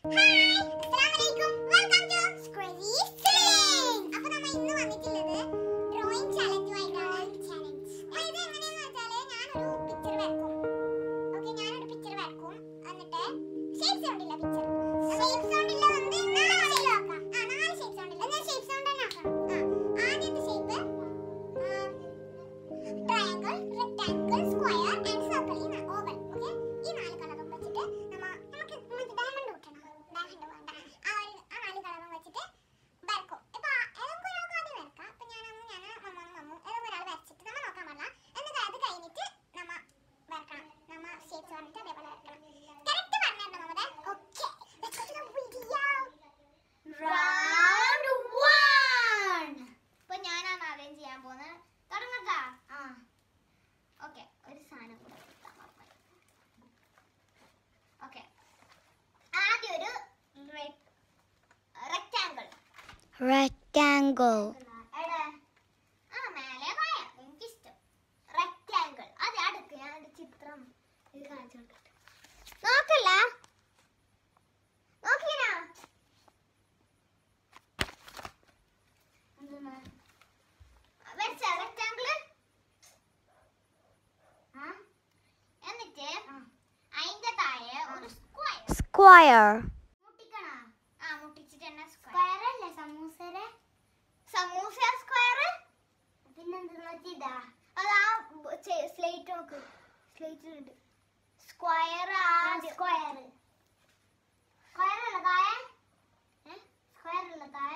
അപ്പൊ നമ്മ ഇന്ന് വന്നിട്ടുള്ളത് ഡ്രോയിങ് ചാലഞ്ചുമായിട്ടാണ് അപ്പൊ ഇത് എങ്ങനെയാന്ന് വെച്ചാല് ഞാനൊരു പിക്ചർ വരക്കും ഓക്കെ ഞാനൊരു പിക്ചർ വരക്കും എന്നിട്ട് ഷേപ്പ് സൗണ്ട് ഇല്ല പിക്ചർ ഷേപ്പ് സൗണ്ട് ഇല്ല വന്ന് നാല് shape ആക്കാം ആ നാല് ഷേപ്പ് സൗണ്ട് ഇല്ല എന്നാൽ ഷേപ്പ് സൗണ്ട് തന്നെ ആക്കണം ആ ആദ്യത്തെ shape triangle rectangle square and circle ഈ ഓവൽ ഓക്കെ ഈ നാല് കളറും വെച്ചിട്ട് നമ്മ നമുക്ക് നമുക്ക് ഡയമണ്ട് കിട്ടണം ഡയമണ്ട് വേണ്ട ആ ഒരു ആ നാല് കളറും വെച്ചിട്ട് വരക്കും ഇപ്പൊ ഏതൊക്കെ ഒരാൾക്ക് ആദ്യം വരക്കാം ഇപ്പൊ ഞാൻ അമ്മ ഞാൻ മമ്മ മമ്മു ഏതൊക്കെ ഒരാൾ വരച്ചിട്ട് നമ്മ നോക്കാൻ പാടില്ല എന്നിട്ട് അത് കഴിഞ്ഞിട്ട് നമ്മ വരക്കണം നമ്മ ഷേപ്സ് പറഞ്ഞിട്ട് അതേപോലെ വരക്കണം കറക്റ്റ് പറഞ്ഞിട്ടുണ്ടോ നമ്മുടെ ഓക്കെ റൗണ്ട് വൺ ഇപ്പൊ ഞാനാണ് ആദ്യം ചെയ്യാൻ പോകുന്നത് തുടങ്ങട്ടാ ആ ഓക്കെ ഒരു സാധനം കൂടെ ഓക്കെ ആദ്യം ഒരു റെക്റ്റാങ്കിൾ rectangle എവിടെ ആ മേലെ പോയ എനിക്കിഷ്ടം റെക്റ്റാങ്കിൾ അതെ അടുക്ക് ഞാൻ ഒരു ചിത്രം ഇത് കാണിച്ചു കൊടുക്കട്ടെ നോക്കല്ല നോക്കിനാ എന്താണ് വരച്ച റെക്റ്റാങ്കിള് ആ എന്നിട്ട് അതിന്റെ താഴെ ഒരു സ്ക്വയർ square മുട്ടിക്കണ ആ മുട്ടിച്ചിട്ട് തന്നെ സ്ക്വയർ അല്ലേ സമൂസരെ സമൂസ സ്ക്വയർ പിന്നെന്താ ഇതാ അതാ സ്ലേറ്റ് നോക്ക് സ്ലേറ്റ് ഉണ്ട് സ്ക്വയർ സ്ക്വയർ സ്ക്വയർ ഉള്ള താഴെ സ്ക്വയർ ഉള്ള താഴെ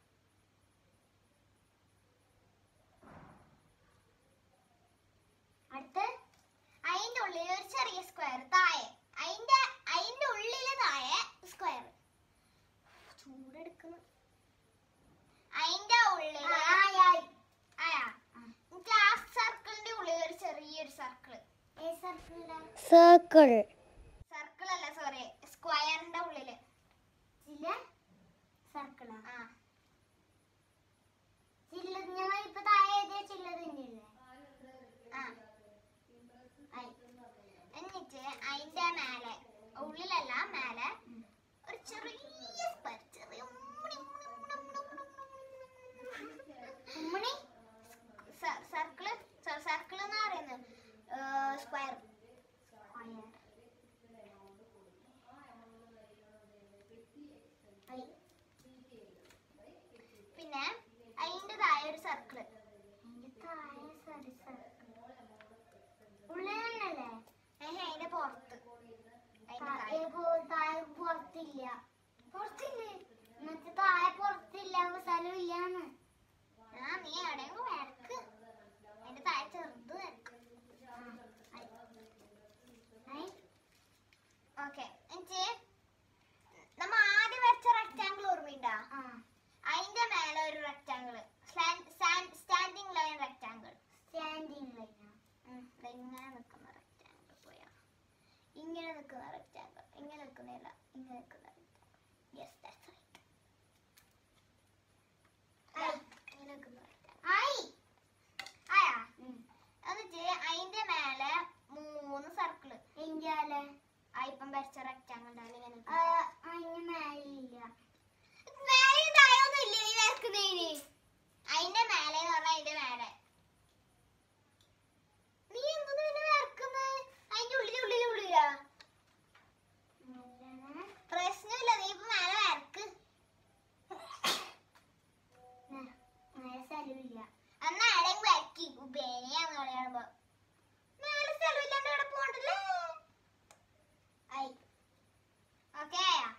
അടുത്ത് അതിന്റെ ഉള്ളിൽ ഒരു ചെറിയ സ്ക്വയർ താഴെ അതിന്റെ അതിന്റെ ഉള്ളില് താഴെ സ്ക്വയർ ചൂടെടുക്കുന്നു അതിന്റെ ഉള്ളില് ആയാ ഗ്ലാസ് സർക്കിളിന്റെ ഉള്ളിൽ ഒരു ചെറിയൊരു സർക്കിൾ ഏ സർക്കിളിന്റെ circle സർക്കിൾ അല്ല സോറി സ്ക്വയറിന്റെ ഉള്ളില് ചില്ല സർക്കിളാ ആ ചില്ലത് ഞങ്ങൾ ഇപ്പൊ താഴെ എഴുതിയ ചില്ലതിന്റെ ആ ആയി. എന്നിട്ട് അതിന്റെ മേലെ ഉള്ളിലല്ല മേലെ ഒരു ചെറിയ സ്ക്വയർ ചെറിയ ഉമ്മണി ഉമ്മണി ഉമ്മണി ഉമ്മണി ഉമ്മണി സർക്കിള് സർക്കിൾ എന്ന് പറയുന്നത് സ്ക്വയർ പിന്നെ അതിന്റെ താഴെ ഒരു സർക്കിള് ഉള്ളിലല്ലേ ഏഹ് അതിന്റെ പുറത്ത് പുറത്തില്ല പുറത്തില്ലേ എന്നിട്ട് താഴെ പുറത്തില്ല സ്ഥലം ഇല്ലാന്ന് ആ നീ എവിടെയെങ്കിലും വരക്ക് അതിന്റെ താഴെ ചെറുത് വരക്ക് ഓക്കെ എന്നിട്ട് നമ്മ ആദ്യം വരച്ച റെക്ടാങ്കിൾ ഓർമ്മയുണ്ടോ അതിന്റെ മേലെ ഒരു rectangle standing line rectangle standing line ഇങ്ങനെ നിൽക്കുന്ന റെക്ടാങ്കിൾ പോയാ ഇങ്ങനെ നിൽക്കുന്ന റെക്ടാങ്കിൾ ഇങ്ങനെ നിൽക്കുന്നില്ല ഇങ്ങനെ നിൽക്കുന്ന റെക്ടാങ്കിൾ യെസ് ദാറ്റ്സ് റൈറ്റ് ഇങ്ങനെ നിൽക്കുന്ന rectangle. ആയാ എന്നിട്ട് അതിന്റെ മേലെ മൂന്ന് സർക്കിള് ഇന്ത്യയിലെ ആ ഇപ്പം വരച്ച റെക്ടാങ്കിൾ ഉണ്ടാവില്ല ഇങ്ങനെ മേലില്ല മേലെ താഴൊന്നും ഇല്ല നീ വരക്കുന്നതിന് അതിന്റെ മേലെ എന്ന് പറഞ്ഞാൽ അതിന്റെ മേലെ നീ എന്തിനാ പിന്നെ വരക്കുന്നത് അതിന്റെ ഉള്ളിൽ ഉള്ളിൽ ഉള്ളിലാ പ്രശ്നമില്ല നീ ഇപ്പൊ മേലെ വരക്ക് സ്ഥലമില്ല എന്നാ എവിടെയും വരക്കി ബേനിയാന്ന് പറയുമ്പോ മേലെ സ്ഥലമില്ലാണ്ട് എവിടെ പോണ്ടല്ലേ ഓക്കെ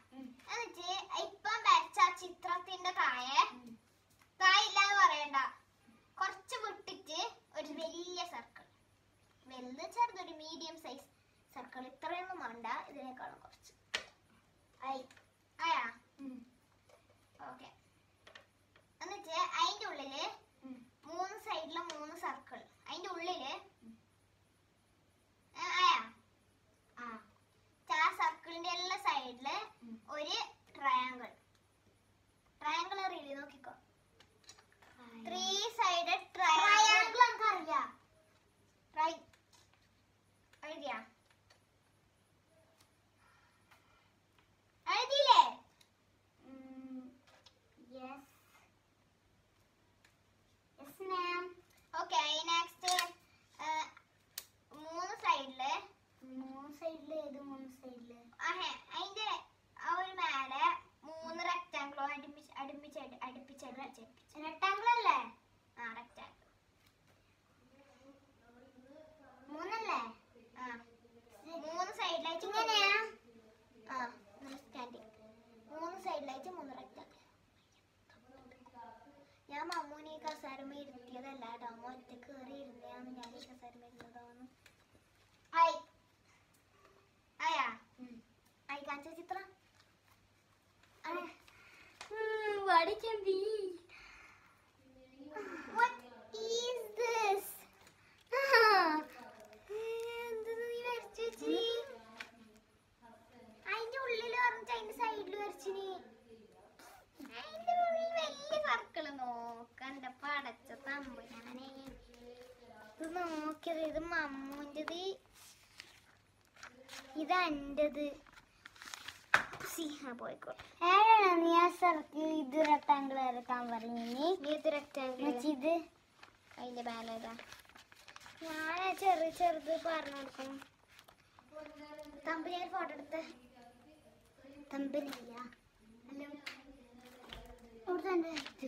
നോക്കിയത് ഇത് മമ്മൂൻ്റെത് ഇത് എന്റേത് പോയിക്കോട്ടെ ഏഴാണ് നീ ആ സർക്കിൾ ഇത് റെക്ടാങ്കിൾ ഇറക്കാൻ പറഞ്ഞു നീ ഇത് റെക്ടാങ്കിൾ മച്ചി ഇത് അതിന്റെ ബാലേതാ ഞാൻ ചെറു ചെറുത് പറഞ്ഞു കൊടുക്കും തമ്പ് ഞാൻ ഫോട്ടോ എടുത്ത് തമ്പിനില്ല അല്ല ഇവിടെ തന്നെ ഇത്.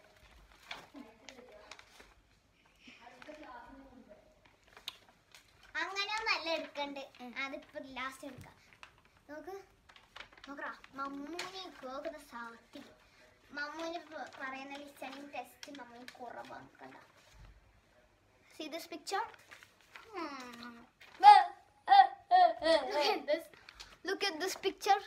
അങ്ങനെ ഒന്നല്ല എടുക്കണ്ട് അതിപ്പോ ലാസ്റ്റ് എടുക്കാം നോക്ക് നോക്കറാ മമ്മൂനി കേൾക്കുന്ന സാത്തി മമ്മൂനി പ- പറയുന്ന ലിസണിങ് ടെസ്റ്റ് മമ്മൂനി കുറവാണ് കണ്ട see this picture Look at this picture.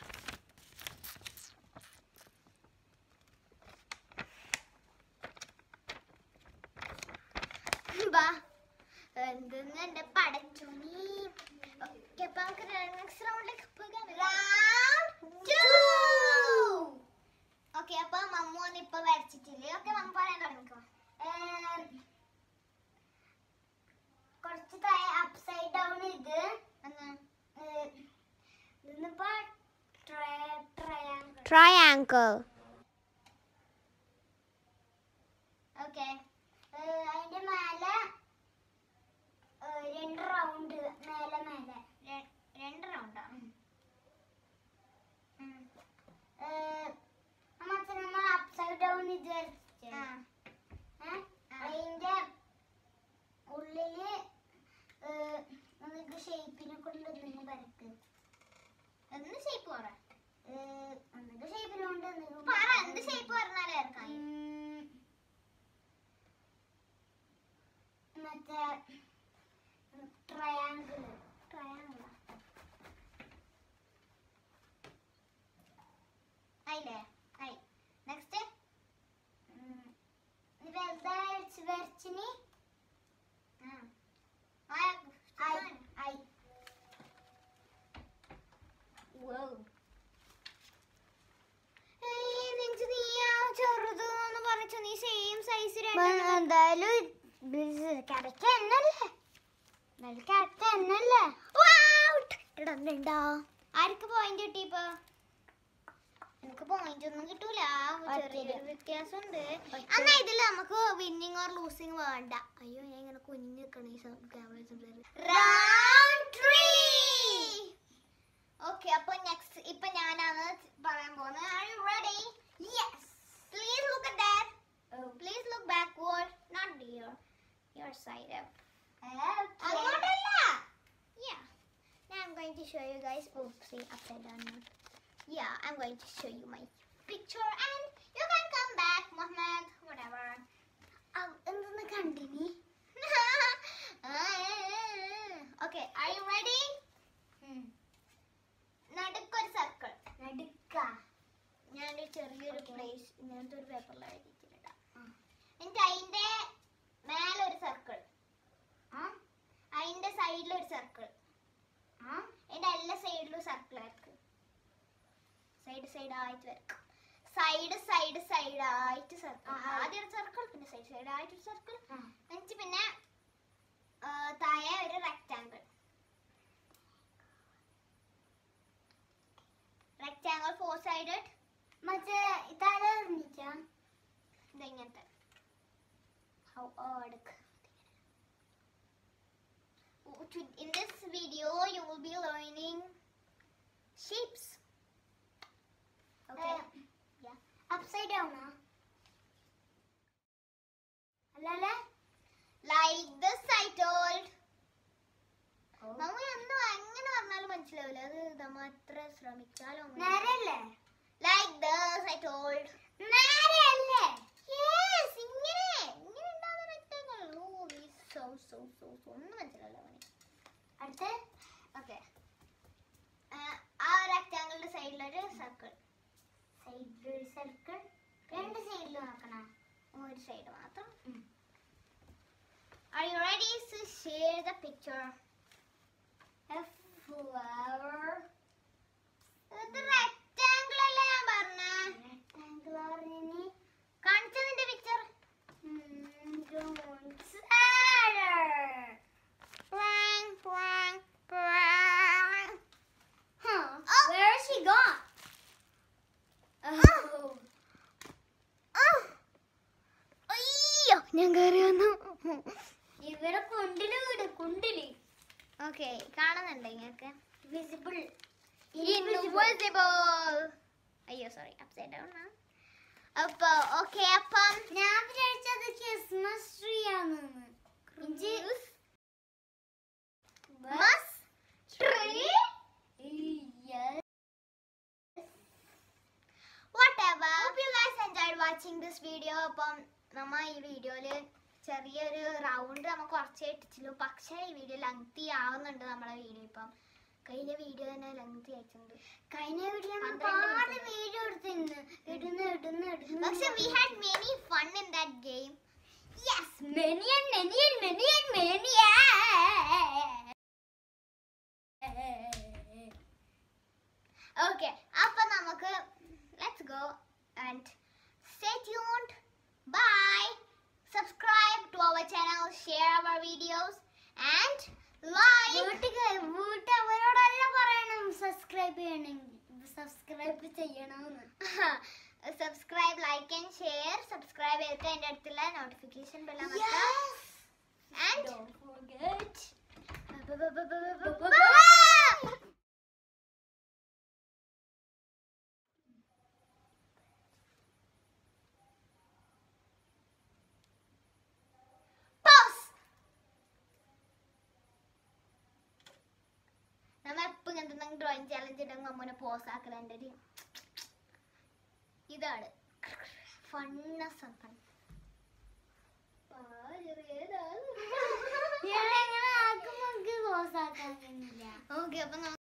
ബാ എന്തെന്ന് എന്റെ പടച്ചുണി ഓക്കെ അപ്പൊ നമുക്ക് നെക്സ്റ്റ് റൗണ്ടിലേക്ക് ഓക്കെ അപ്പൊ മമ്മൂന്ന് ഇപ്പൊ വരച്ചിട്ടില്ലേ ഓക്കെ മമ്മ പറയാൻ തുടങ്ങിക്കോ ഏം, കുറച്ച് താഴെ അപ്സൈഡ് ഡൗൺ ഇത് എന്ന് ഏം, ഇതിന്നിപ്പോ ട്രയാങ്കിൾ Triangle. ഓക്കെ അതിന്റെ മേലെ ഏ, രണ്ട് റൗണ്ട് മേലെ മേലെ രണ്ട് റൗണ്ടാ അമ്മ അപ്സൈഡ് ഡൗൺ ഇത് വരച്ചേ ആ ഏ? അതിന്റെ ഉള്ളില് ഏ, നമുക്ക് ഷേപ്പിനെ കൊണ്ട് എന്തെങ്കിലും വരക്ക് എന്ന് ഷേപ്പ് പറ ഏ, എന്തെങ്കിലും ഷേപ്പിനുകൊണ്ട് എന്തെങ്കിലും പറ എന്ത് ഷേപ്പ് പറഞ്ഞാലേ ഇറക്കാം ഉം, മറ്റേ ട്രയാങ്കിൾ ട്രയാങ്കിൾ ആയില്ലേ ആയി നെക്സ്റ്റ് വെറുതെ വരച്ച് വരച്ചിനി ഐ ഐ ചെറുതെന്ന് പറഞ്ഞു നീ സെയിം സൈസ് എന്തായാലും കറക്റ്റ് എന്നല്ലേ നല്ല കറക്റ്റ് എന്നല്ലേ ഇടണ്ടോ ആർക്ക് പോയിന്റ് കിട്ടി ഇപ്പൊ എനിക്ക് പോയിന്റ് ഒന്നും കിട്ടൂല ചെറിയൊരു വ്യത്യാസമുണ്ട് എന്നാ ഇതിൽ നമുക്ക് വിന്നിങ് ഓർ ലൂസിങ് വേണ്ട അയ്യോ ഞാൻ ഇങ്ങനെ കുഞ്ഞു നിൽക്കണം ഈ ഓക്കെ അപ്പൊ നെക്സ്റ്റ് ഇപ്പൊ ഞാനാണ് പറയാൻ പോകുന്നത് are you ready yes please look at that please look backward not dear your side up അങ്ങോട്ടല്ല Yeah. Now I'm going to show you guys. Oh, see, upside down now. Yeah, I'm going to show you my picture and you can come back, Mohammed. Whatever. എന്തെന്ന് കണ്ടിനി okay, are you ready? നടുക്കൊരു circle നടുക്ക ഞാനൊരു ചെറിയൊരു Okay. Place ഇങ്ങനത്തെ ഒരു പേപ്പറിൽ എഴുതിയിട്ടുണ്ട് ആ. എന്നിട്ട് അതിന്റെ മേലെ ഒരു സർക്കിൾ ആ അതിന്റെ സൈഡിൽ ഒരു സർക്കിൾ ആ അതിന്റെ എല്ലാ സൈഡിലും സർക്കിൾ വരക്കും സൈഡ് സൈഡ് ആയിട്ട് വരക്കും സൈഡ് സൈഡ് സൈഡ് ആയിട്ട് സർക്കിൾ ആഹാ. ആദ്യം ഒരു സർക്കിൾ പിന്നെ സൈഡ് സൈഡ് ആയിട്ട് ഒരു സർക്കിൾ ആ. എന്നിട്ട് പിന്നെ ആ, താഴെ ഒരു റെക്റ്റാങ്കിൾ റെക്റ്റാങ്കിൾ ഫോർ സൈഡഡ് മറ്റേ തല എറിഞ്ഞിട്ടാ ഇതെങ്ങനത്തെ ഹൗ എടുക്ക In this video, you will be learning shapes. Okay. Yeah. Upside ഡൗണാ അല്ലല്ലേ Like this, I told. നമ്മ എന്തോ എങ്ങനെ പറഞ്ഞാലും മനസ്സിലാവില്ല അത് നമ്മ എത്ര ശ്രമിച്ചാലും നേരല്ലേ ലൈക്ക് this, I told. നേരല്ലേ Yes, ഇങ്ങനെ ഇങ്ങനെ ഉണ്ടാകുന്ന rectangle. Oh, this so so so so ഒന്നും മനസ്സിലാവില്ല അവന് അടുത്ത് ഓക്കെ ആ റെക്ടാങ്കിളിന്റെ സൈഡിലൊരു സർക്കിൾ സൈഡിൽ ഒരു സർക്കിൾ രണ്ട് സൈഡിൽ നോക്കണം ഒരു സൈഡ് മാത്രം ഉം. Are you ready to share the picture? Flower ഇത് റെക്ടാങ്കിൾ അല്ലേ ഞാൻ പറഞ്ഞേ റെക്ടാങ്കിൾ പറഞ്ഞിനി കാണിച്ചതിന്റെ പിക്ചർ ഞാൻ കയറി വന്നു ഇവിടെ കുണ്ടില് വീട് കുണ്ടില് ഓക്കെ കാണുന്നുണ്ട് നിങ്ങൾക്ക് വിസിബിൾ ഇൻവിസിബിൾ അയ്യോ സോറി അപ്സൈഡ് ഡൗൺ അപ്പൊ ഓക്കെ അപ്പം ഞാൻ വിചാരിച്ചത് ക്രിസ്മസ് ട്രീ ആണെന്ന് Christmas tree whatever hope you guys enjoyed watching this video അപ്പം നമ്മ ഈ വീഡിയോയില് ചെറിയൊരു റൗണ്ട് നമ്മ കുറച്ചേ ഇട്ടിച്ചുള്ളൂ പക്ഷേ ഈ വീഡിയോ ലെങ്തി ആവുന്നുണ്ട് നമ്മളെ വീഡിയോ ഇപ്പം കഴിഞ്ഞ വീഡിയോ തന്നെ ലെങ്തി അയച്ചിട്ടുണ്ട് കഴിഞ്ഞ വീഡിയോ പന്ത്രണ്ട് minute. വീഡിയോ എടുത്തിരുന്നു ഇടുന്നു ഇടുന്നു ഇടുന്നു പക്ഷെ we had many fun in that game yes many and many and many and many okay അപ്പൊ നമുക്ക് let's go and stay tuned bye subscribe to our channel share our videos and like വീട്ടുകാർ വീട്ടവരോടല്ല പറയണം subscribe ചെയ്യണമെങ്കിൽ subscribe ചെയ്യണമെന്ന് subscribe like and share subscribe ചെയ്തിട്ട് അതിന്റെ അടുത്തുള്ള notification bell and Don't forget. Pause. നമ്മ എപ്പോ ഇങ്ങനത്തെ ഡ്രോയിങ് ചാലഞ്ച് ഉണ്ടെങ്കിൽ അമ്മനെ പോസ് ആക്കലുണ്ട് ഒരു ഇതാണ് ഫണ്ണസ് ഫൺ ഞാൻ എങ്ങനെ ആക്കും നമുക്ക് ക്ലോസ് ആക്കാൻ കഴിയുന്നില്ല ഓക്കെ അപ്പൊ